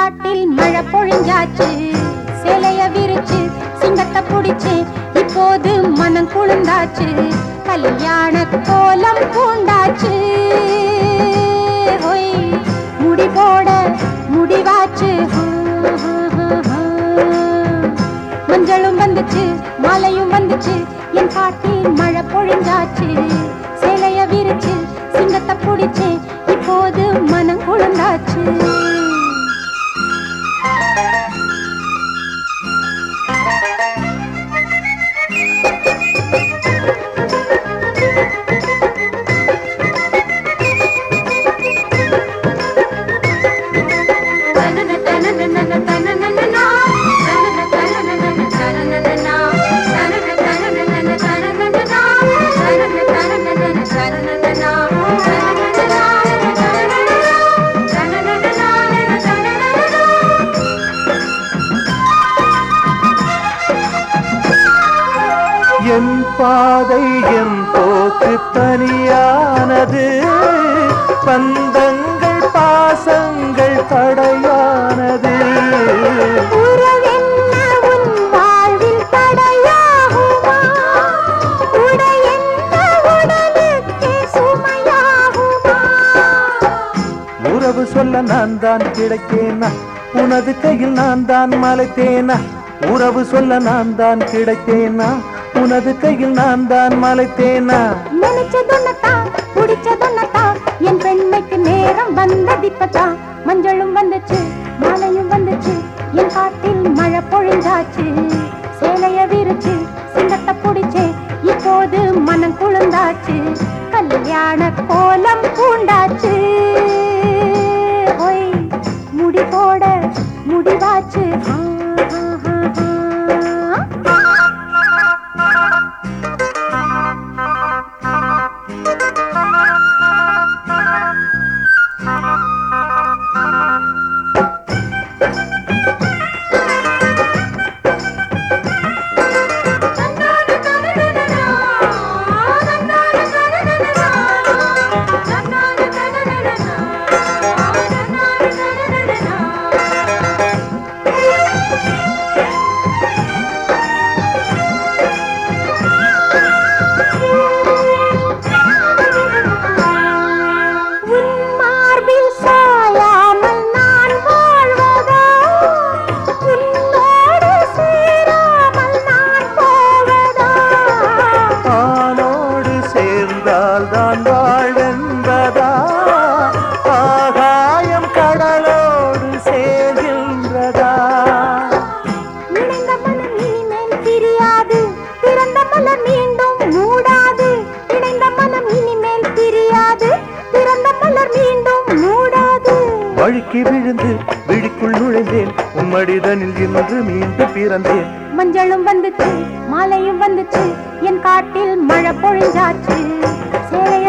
காட்டில் மழை பொழிஞ்சாச்சு சேலைய விரிச்சு சிங்கத்தை புடிச்சு இப்போது மனம் குளிர்ந்தாச்சு கல்யாண கோலம் பூண்டாச்சு ஹொய், முடி போட முடிவாச்சு ஹூ, ஹூ, ஹூ, ஹூ. மஞ்சளும் வந்துச்சு மாலையும் வந்துச்சு என் காட்டில் மழை பொழிஞ்சாச்சு சேலைய விரிச்சு சிங்கத்தை புடிச்சு இப்போது மனம் குளிர்ந்தாச்சு என் பாதை என் போக்கு தனியானது பந்தங்கள் பாசங்கள் தடையானது உறவென்ன உன் வாழ்வில் தடையாகுமா? உடையென்ன உடலுக்கே சுமையாகுமா? உறவு சொல்ல நான் தான் கிடைத்தேனா உனது கையில் நான் தான் மலைத்தேனா உறவு சொல்ல நான் தான் கிடைத்தேனா உனது கையில் நான் தான் மலைத்தேனா நினைச்சதொன்னதான், புடிச்சதொன்னதான், என் பெண்மைக்கு நேரம் வந்ததிப்பதான் மஞ்சளும் வந்துச்சு மாலையும் வந்துச்சு என் காட்டில் மழை பொழிஞ்சாச்சு சேலைய விரிச்சு சிங்கத்தை புடிச்சே இப்போது மனம் குளிர்ந்தாச்சு கல்யாண கோலம் பூண்டாச்சு ஹொய், முடி போட முடிவாச்சு ஆ, ஆ, ஆ, ஆ. உன் மார்பில் சாயாமல் நான் வாழ்வதா உன்னோடு சேராமல் நான் போவதா ஆனோடு சேர்ந்தால் தான் வாழ்வென்பதா ஆகாயம் கடலோடு சேர்கின்றதா இணைந்த மனம் இனிமேல் பிரியாது திறந்த மலர் மீண்டும் மூடாது இணைந்த மனம் இனிமேல் பிரியாது திறந்த மலர் மீண்டும் மூடாது வழுக்கி விழுந்து விழிக்குள் நுழைந்தேன் உன் மடிதனில் இன்று மீண்டும் பிறந்தேன் மஞ்சளும் வந்துச்சு மாலையும் வந்துச்சு என் காட்டில் மழை பொழிஞ்சாச்சு சேலைய